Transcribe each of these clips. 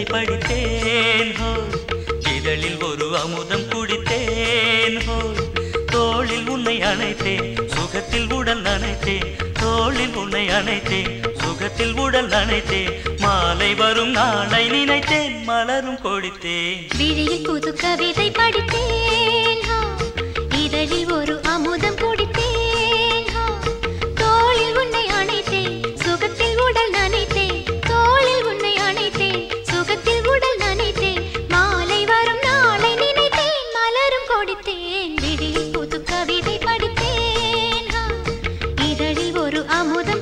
படித்தேன் ஹோ இதழில் ஒரு அமுதம் குடித்தேன் ஹோ தோளில் உன்னை அணைத்தேன் சுகத்தில் உடல் நனைத்தேன் தோளில் உன்னை அணைத்தேன் சுகத்தில் உடல் நனைத்தேன் மாலை வரும் நாளை நினைத்தேன் மலரும் கொடித்தேன் விழியில் புது கவிதை படித்தேன் ஹா. இதழில் ஒரு அமுதம் குடித்தேன் ஹா. தோளில் உன்னை அணைத்தேன் சுகத்தில் உடல் நனைத்தேன் தோளில் உன்னை அணைத்தேன் சுகத்தில் உடல் நனைத்தேன் மாலை வரும் நாளை நினைத்தேன் மலரும் கொடுத்தேன் விழியில் புது கவிதை படித்தேன் ஹா. இதழில் ஒரு அமுதம்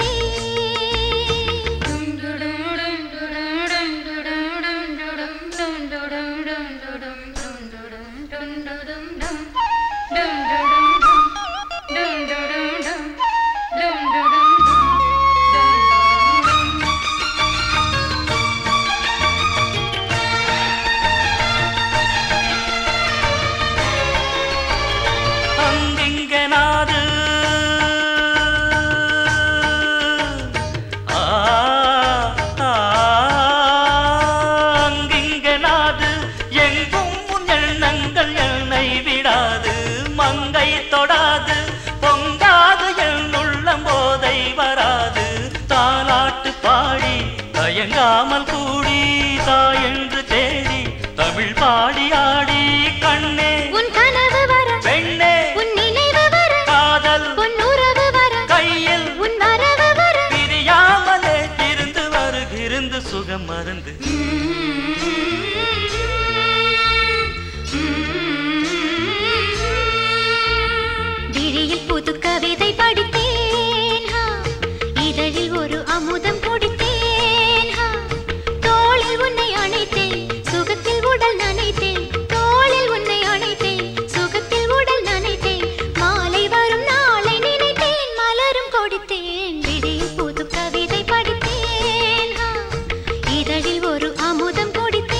அங்கிங்க நாது ஆ, ஆ, அங்கிங்க நாது எங்கும் உன் எண்ணங்கள் என்னை விடாது மங்கை தொடாது பொங்காது என் உள்ளம் போதை வராது தாலாட்டு பாடி தயங்காமல் கூடி தாயென்று தேடி தமிழ் பாடி ஆடி கண்ணே உன் கனவு வர பெண்ணே உன் நினைவு வர காதல் உன் உறவு வர கையில் உன் வரவு வர பிரியாமலே இருந்து வருகிருந்து சுகம் மருந்து விழியில் புது கவிதை படித்தேன் ஹா. இதழில் ஒரு அமுதம் குடித்தேன் ஹா. தோளில் உன்னை அணைத்தேன் சுகத்தில் உடல் நனைத்தேன் தோளில் உன்னை அணைத்தேன் சுகத்தில் உடல் நனைத்தேன் மாலை வரும் நாளை நினைத்தேன் மலரும் கொடுத்தேன் விழியில் புது கவிதை படித்தேன் ஹா. இதழில் ஒரு அமுதம் குடித்தேன்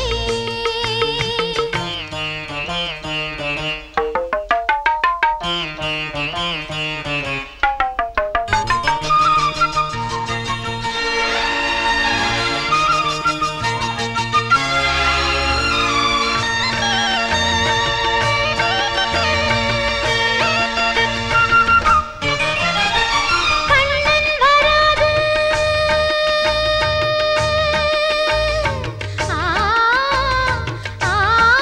கண்ணன் வராது ஆ ஆ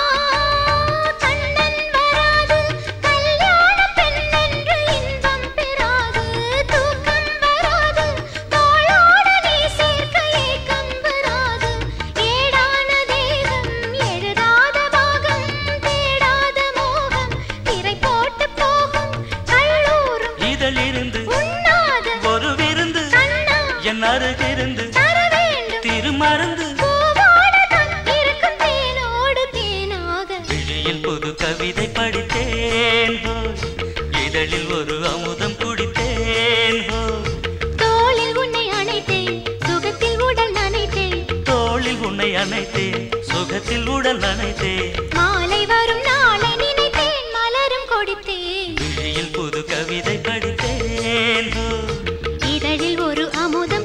கண்ணன் வராது கல்யாண பெண்ணென்று இன்பம் பெறாது தூக்கம் வராது தோளோடு நீ சேர்க்க ஏக்கம் வராது ஏடான தேகம் எழுதாத பாகம் தேடாத மோகம் திரை போட்டு போகும் கல்லூரும் இதழிருந்து உண்ணாத ஒரு விருந்து கண்ணா என் அருகிருந்து தர வேண்டும் திருமருந்து பூவோடு தான் இருக்கும் தேனோடு தேனாக விழியில் புது கவிதை படித்தேன் ஹோ இதழில் ஒரு அமுதம் குடித்தேன் ஹோ தோளில் உன்னை அணைத்தேன் சுகத்தில் உடல் நனைத்தேன் தோளில் உன்னை அணைத்தேன் சுகத்தில் உடல் நனைத்தேன் மாலை வரும் நாளை நினைத்தேன் மலரும் கொடுத்தேன் விழியில் புது கவிதை படித்தேன் ஹோ இதழில் ஒரு அமுதம்